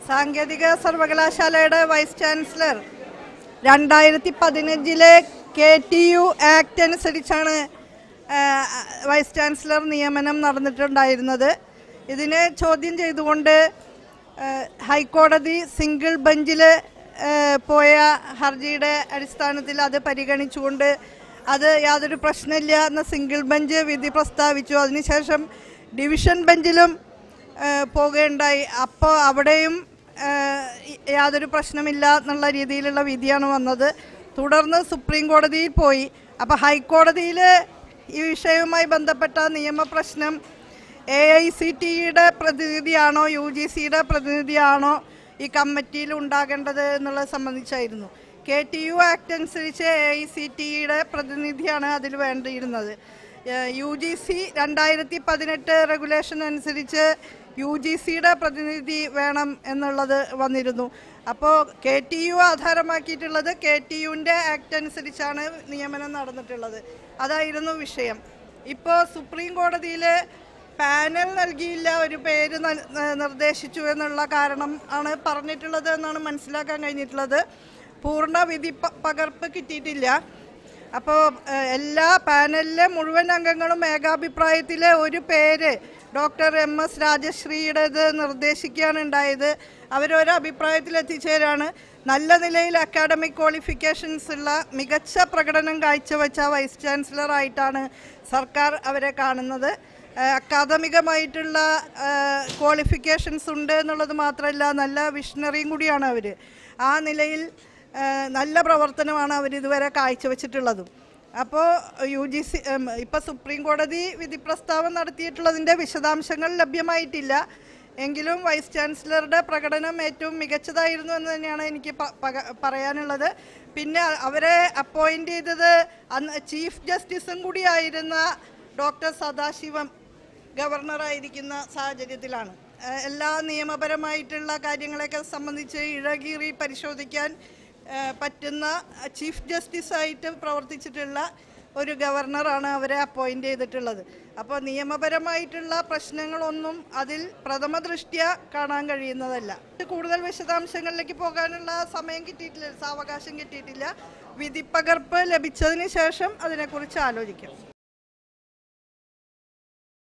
സാങ്കേതിക സർവകലാശാലയുടെ vice chancellor രണ്ടായിരത്തി പതിനഞ്ചിലെ കെ ടി യു ആക്ട് അനുസരിച്ചാണ് ആ, വൈസ് ചാൻസലർ നിയമനം നടന്നിട്ടുണ്ടായിരുന്നത് ഇതിനെ ചോദ്യം ചെയ്തുകൊണ്ട് ആ, ഹൈക്കോടതി സിംഗിൾ ബെഞ്ചിൽ പോയ ഹർജിയുടെ അടിസ്ഥാനത്തിൽ അത് പരിഗണിച്ചുകൊണ്ട് അത് യാതൊരു പ്രശ്നമില്ല എന്ന സിംഗിൾ ബെഞ്ച് വിധി പ്രസ്താവിച്ചു അതിനുശേഷം ഡിവിഷൻ ബെഞ്ചിലും ഏഹ് പോവുകയുണ്ടായി അപ്പോൾ അവിടെയും ഏഹ് യാതൊരു പ്രശ്നമില്ല എന്നുള്ള രീതിയിലുള്ള വിധിയാണ് വന്നത് തുടർന്ന് സുപ്രീം കോടതിയിൽ പോയി അപ്പോൾ ഹൈക്കോടതിയിൽ ഈ വിഷയവുമായി ബന്ധപ്പെട്ട നിയമപ്രശ്നം എ ഐ സി ടിയുടെ പ്രതിനിധിയാണോ യു ജി സിയുടെ പ്രതിനിധിയാണോ ഈ കമ്മിറ്റിയിൽ ഉണ്ടാകേണ്ടത് എന്നുള്ളത് സംബന്ധിച്ചായിരുന്നു കെ ടി യു ആക്ട് അനുസരിച്ച് എ ഐ സി ടിയുടെ പ്രതിനിധിയാണ് അതിൽ വേണ്ടിയിരുന്നത് യു ജി സി രണ്ടായിരത്തി പതിനെട്ട് റെഗുലേഷൻ അനുസരിച്ച് യു ജി സിയുടെ പ്രതിനിധി വേണം എന്നുള്ളത് വന്നിരുന്നു അപ്പോൾ കെ ടി യു ആധാരമാക്കിയിട്ടുള്ളത് കെ ടി യുവിൻ്റെ ആക്ട് അനുസരിച്ചാണ് നിയമനം നടന്നിട്ടുള്ളത് അതായിരുന്നു വിഷയം ഇപ്പോൾ സുപ്രീം കോടതിയിൽ പാനൽ നൽകിയില്ല ഒരു പേര് നൽ- ന- നിർദ്ദേശിച്ചു എന്നുള്ള കാരണം ആണ് പറഞ്ഞിട്ടുള്ളത് എന്നാണ് മനസ്സിലാക്കാൻ കഴിഞ്ഞിട്ടുള്ളത് പൂർണ്ണ വിധി പ- പകർപ്പ് കിട്ടിയിട്ടില്ല അപ്പോൾ എല്ലാ പാനലിലെ മുഴുവൻ അംഗങ്ങളും ഏകാഭിപ്രായത്തിലെ ഒരു പേര് ഡോക്ടർ എം എസ് രാജശ്രീയുടേത് നിർദ്ദേശിക്കുകയാണ് ഉണ്ടായത് അവരൊരു അഭിപ്രായത്തിൽ എത്തിച്ചേരാണ് നല്ല നിലയിൽ അക്കാഡമിക് ക്വാളിഫിക്കേഷൻസ് ഉള്ള മികച്ച പ്രകടനം കാഴ്ചവെച്ച വൈസ് ചാൻസലറായിട്ടാണ് സർക്കാർ അവരെ കാണുന്നത് ഏഹ് അക്കാദമികമായിട്ടുള്ള ക്വാളിഫിക്കേഷൻസ് ഉണ്ട് എന്നുള്ളത് മാത്രമല്ല നല്ല വിഷണറിയും കൂടിയാണ് അവർ ആ നിലയിൽ ഏഹ് നല്ല പ്രവർത്തനമാണ് അവർ ഇതുവരെ കാഴ്ചവെച്ചിട്ടുള്ളതും അപ്പോൾ യു ജി സി ഇപ്പോൾ സുപ്രീം കോടതി വിധി പ്രസ്താവം നടത്തിയിട്ടുള്ളതിൻ്റെ വിശദാംശങ്ങൾ ലഭ്യമായിട്ടില്ല എങ്കിലും വൈസ് ചാൻസലറുടെ പ്രകടനം ഏറ്റവും മികച്ചതായിരുന്നു എന്ന് തന്നെയാണ് എനിക്ക് പ- പക- പറയാനുള്ളത് പിന്നെ അവരെ അപ്പോയിൻ്റ് ചെയ്തത് അന്ന് ചീഫ് ജസ്റ്റിസും കൂടിയായിരുന്ന ഡോക്ടർ സദാശിവം ഗവർണറായിരിക്കുന്ന സാഹചര്യത്തിലാണ് ഏഹ് എല്ലാ നിയമപരമായിട്ടുള്ള കാര്യങ്ങളെയൊക്കെ സംബന്ധിച്ച് ഇഴകീറി പരിശോധിക്കാൻ ഏഹ് പറ്റുന്ന ചീഫ് ജസ്റ്റിസായിട്ട് പ്രവർത്തിച്ചിട്ടുള്ള ഒരു ഗവർണറാണ് അവരെ അപ്പോയിൻ്റ് ചെയ്തിട്ടുള്ളത് അപ്പോൾ നിയമപരമായിട്ടുള്ള പ്രശ്നങ്ങളൊന്നും അതിൽ പ്രഥമ ദൃഷ്ട്യ കാണാൻ കഴിയുന്നതല്ല കൂടുതൽ വിശദാംശങ്ങളിലേക്ക് പോകാനുള്ള സമയം കിട്ടിയിട്ടില്ല സാവകാശം കിട്ടിയിട്ടില്ല വിധിപ്പകർപ്പ് ലഭിച്ചതിന് ശേഷം അതിനെക്കുറിച്ച് ആലോചിക്കാം